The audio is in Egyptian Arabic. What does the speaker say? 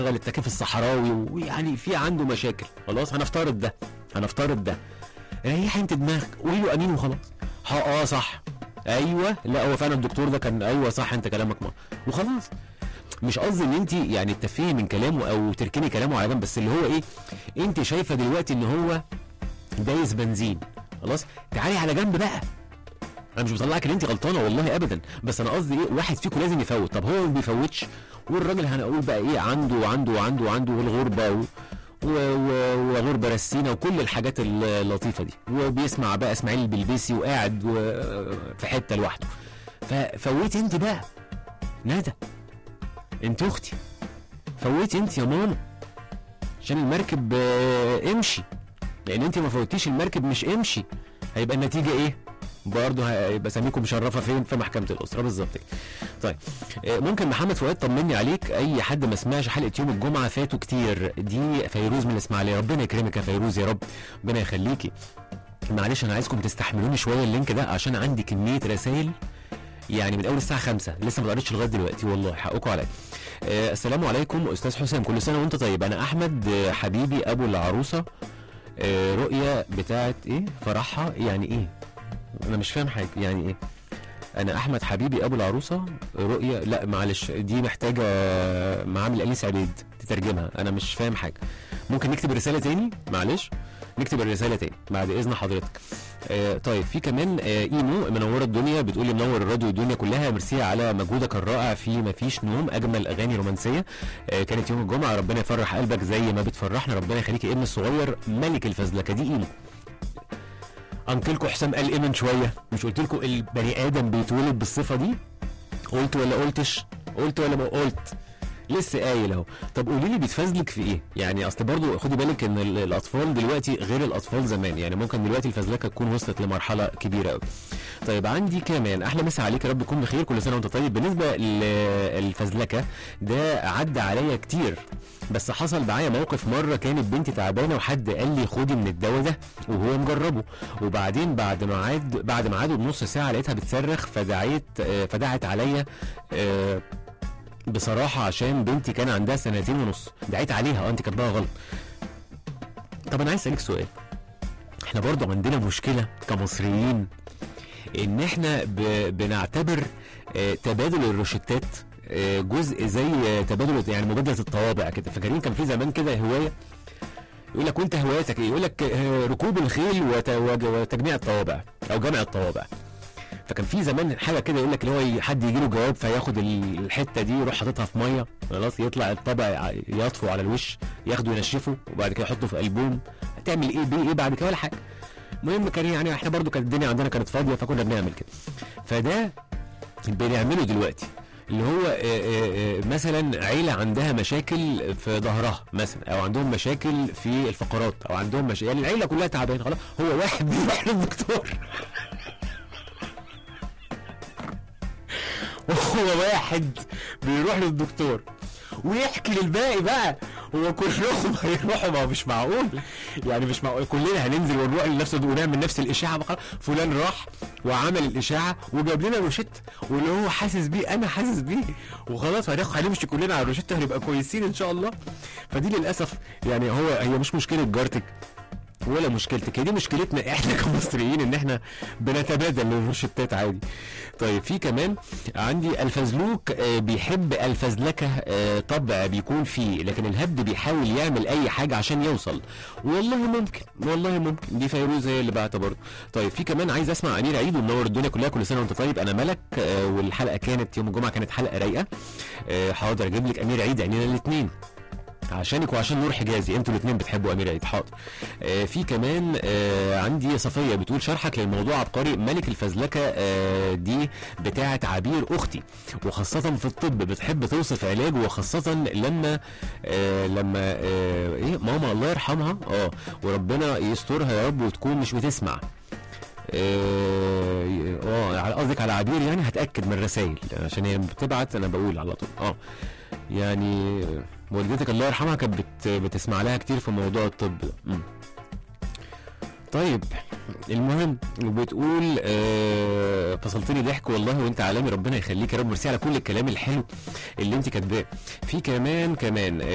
التكييف الصحراوي ويعني في عنده مشاكل خلاص هنفترض ده هنفترض ده ريحي انت دماغك قولي له امين وخلاص ها اه صح ايوه لا هو فعلا الدكتور ده كان ايوه صح انت كلامك ما وخلاص مش قصدي ان انت يعني تفهمي من كلامه او تركني كلامه على جنب بس اللي هو ايه انت شايفه دلوقتي ان هو دايس بنزين خلاص تعالي على جنب بقى انا مش بطلعك ان انت غلطانه والله ابدا بس انا قصدي ايه واحد فيكم لازم يفوت طب هو ما بيفوتش والراجل هنقول بقى ايه عنده وعنده وعنده وعنده والغربه و... و... و... وغربه رسينه وكل الحاجات اللطيفه دي وبيسمع بقى اسماعيل البلبيسي وقاعد و... في حته لوحده ففوتي انت بقى ندى انت اختي فوتي انت يا ماما عشان المركب آه، امشي لان انت ما فوتيش المركب مش امشي هيبقى النتيجه ايه برضه هيبقى سميكم مشرفه فين في محكمه الاسره بالظبط كده. طيب آه، ممكن محمد فؤاد طمني عليك اي حد ما سمعش حلقه يوم الجمعه فاتوا كتير دي فيروز من الاسماعيليه ربنا يكرمك يا فيروز يا رب ربنا يخليكي معلش انا عايزكم تستحملوني شويه اللينك ده عشان عندي كميه رسائل يعني من اول الساعه 5 لسه ما قريتش لغايه دلوقتي والله حقكم عليا آه السلام عليكم استاذ حسام كل سنه وانت طيب انا احمد آه، حبيبي ابو العروسه آه رؤيه بتاعت ايه فرحها يعني ايه انا مش فاهم حاجه يعني ايه انا احمد حبيبي ابو العروسه رؤيه لا معلش دي محتاجه معامل اليس عبيد تترجمها انا مش فاهم حاجه ممكن نكتب رساله تاني معلش نكتب الرساله تاني بعد اذن حضرتك آه طيب في كمان آه ايمو منوره الدنيا بتقول لي منور الراديو الدنيا كلها ميرسي على مجهودك الرائع في مفيش نوم اجمل اغاني رومانسيه آه كانت يوم الجمعه ربنا يفرح قلبك زي ما بتفرحنا ربنا يخليك ابن الصغير ملك الفزلكه دي ايمو انكلكم حسام قال ايه من شويه مش قلت لكم البني ادم بيتولد بالصفه دي قلت ولا قلتش قلت ولا ما قلت لسه قايل اهو طب قولي لي بيتفزلك في ايه يعني اصل برضو خدي بالك ان ال- الاطفال دلوقتي غير الاطفال زمان يعني ممكن دلوقتي الفزلكه تكون وصلت لمرحله كبيره قوي طيب عندي كمان احلى مسا عليك يا رب تكون بخير كل سنه وانت طيب بالنسبه للفزلكه ده عدى عليا كتير بس حصل معايا موقف مره كانت بنتي تعبانه وحد قال لي خدي من الدواء ده وهو مجربه وبعدين بعد ما عاد بعد ما عادوا بنص ساعه لقيتها بتصرخ فدعيت آه، فدعت عليا آه، بصراحه عشان بنتي كان عندها سنتين ونص دعيت عليها اه انت كاتباها غلط طب انا عايز اسالك سؤال احنا برضو عندنا مشكله كمصريين ان احنا ب... بنعتبر آه، تبادل الروشتات آه، جزء زي آه، تبادل يعني مبادله الطوابع كده فاكرين كان في زمان كده هوايه يقول لك وانت هوايتك ايه يقول لك آه، ركوب الخيل وت... وج- وتجميع الطوابع او جمع الطوابع فكان في زمان حاجه كده يقول لك اللي هو ي- حد يجي له جواب فياخد ال- الحته دي يروح حاططها في ميه خلاص يطلع الطبع ع- يطفو على الوش ياخده ينشفه وبعد كده يحطه في البوم هتعمل ايه بيه ايه بعد كده ولا حاجه المهم كان يعني احنا برضو كانت الدنيا عندنا كانت فاضيه فكنا بنعمل كده فده بنعمله دلوقتي اللي هو آه، آه، آه، مثلا عيله عندها مشاكل في ظهرها مثلا او عندهم مشاكل في الفقرات او عندهم مشاكل يعني العيله كلها تعبانه خلاص هو واحد بيروح للدكتور هو واحد بيروح للدكتور ويحكي للباقي بقى هو كلهم هيروحوا ما هو مش معقول يعني مش معقول كلنا هننزل ونروح لنفس ونعمل نفس الاشاعه بقى فلان راح وعمل الاشاعه وجاب لنا روشته واللي هو حاسس بيه انا حاسس بيه وخلاص هناخد هنمشي كلنا على الروشته هنبقى كويسين ان شاء الله فدي للاسف يعني هو هي مش مشكله جارتك ولا مشكلتك هي دي مشكلتنا احنا كمصريين ان احنا بنتبادل الروشتات عادي طيب في كمان عندي الفزلوك آه، بيحب الفزلكه آه، طبع بيكون فيه لكن الهبد بيحاول يعمل اي حاجه عشان يوصل والله ممكن والله ممكن دي فيروز هي اللي بعتها برضه طيب في كمان عايز اسمع امير عيد ومنور الدنيا كلها كل سنه وانت طيب انا ملك آه، والحلقه كانت يوم الجمعه كانت حلقه رايقه آه، حاضر اجيب لك امير عيد عينينا الاثنين عشانك وعشان نور حجازي انتوا الاثنين بتحبوا امير عيد حاضر آه في كمان آه عندي صفيه بتقول شرحك للموضوع عبقري ملك الفزلكه آه دي بتاعه عبير اختي وخاصه في الطب بتحب توصف علاج وخاصه لما آه لما آه ايه ماما الله يرحمها اه وربنا يسترها يا رب وتكون مش بتسمع اه آه، على قصدك على عبير يعني هتاكد من الرسائل عشان هي بتبعت انا بقول على طول اه يعني والدتك الله يرحمها كانت بت بتسمع لها كتير في موضوع الطب ده. مم. طيب المهم بتقول آه فصلتني ضحك والله وانت عالمي ربنا يخليك يا رب ميرسي على كل الكلام الحلو اللي انت كاتباه في كمان كمان